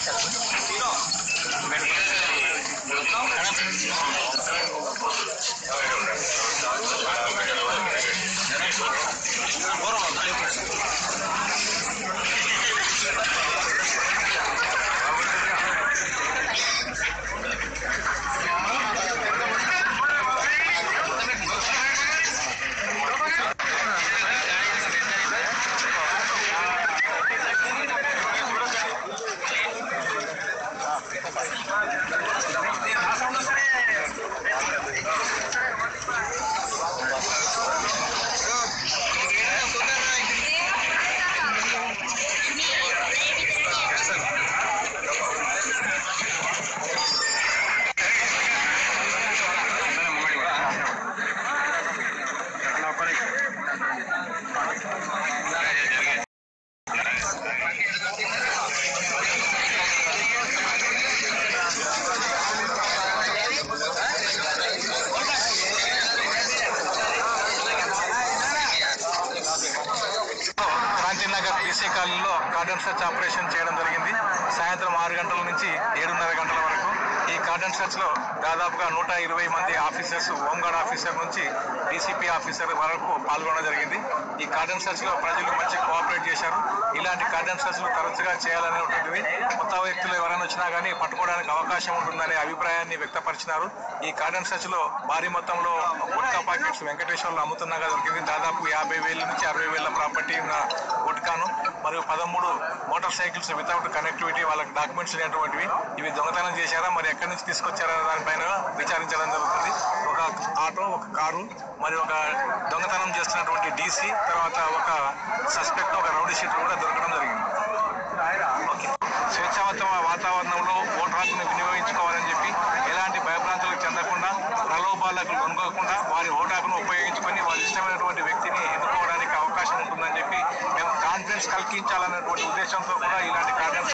Kranthinagar BC కాలనీలో cordon search operation చేయడం జరిగింది సాయంత్రం ఆరు గంటల నుంచి ఏడున్నర గంటల వరకు ఈ కార్డన్ సర్చ్ లో దాదాపుగా నూట ఇరవై మంది ఆఫీసర్స్ హోంగార్డ్ ఆఫీసర్ నుంచి డీసీపీ ఆఫీసర్ వరకు పాల్గొనడం జరిగింది ఈ కార్డన్ సర్చ్ లో ప్రజలు మంచి కోఆపరేట్ చేశారు ఇలాంటి కార్డన్ సర్చ్ తరచుగా చేయాలనేటువంటిది కొత్త వ్యక్తులు ఎవరైనా వచ్చినా కానీ పట్టుకోవడానికి అవకాశం ఉంటుందనే అభిప్రాయాన్ని వ్యక్తపరిచినారు ఈ కార్డన్ సర్చ్ లో భారీ మొత్తంలో గుట్కా పాకెట్స్ వెంకటేశ్వర్లో అమ్ముతున్నాగా దొరికింది దాదాపు యాభై వేల నుంచి అరవై వేల ప్రాపర్టీ ఉన్న గుట్కాను మరియు పదమూడు మోటార్ సైకిల్స్ వితౌట్ కనెక్టివిటీ వాళ్ళకి డాక్యుమెంట్స్ లేనటువంటివి ఇవి దొంగతనం చేశారా మరి ఎక్కడి నుంచి తీసుకొచ్చారా అనే దానిపైన విచారించడం జరుగుతుంది ఒక ఆటో ఒక కారు మరి ఒక దొంగతనం చేస్తున్నటువంటి డీసీ తర్వాత ఒక సస్పెక్ట్ ఒక రౌడీ షీట్ కూడా దొరకడం జరిగింది ఓకే స్వేచ్ఛావంత వాతావరణంలో ఓటు హక్కును వినియోగించుకోవాలని చెప్పి ఎలాంటి భయభ్రాంతులకు చెందకుండా ప్రలోభాలకు లొంగకుండా వారి ఓటు హక్కును ఉపయోగించుకొని వారి ఇష్టమైనటువంటి వ్యక్తిని ఎన్నుకోవడానికి అవకాశం ఉంటుందని చెప్పి మేము కాన్ఫిడెన్స్ కల్పించాలనేటువంటి ఉద్దేశంతో కూడా ఇలాంటి కార్యక్రమం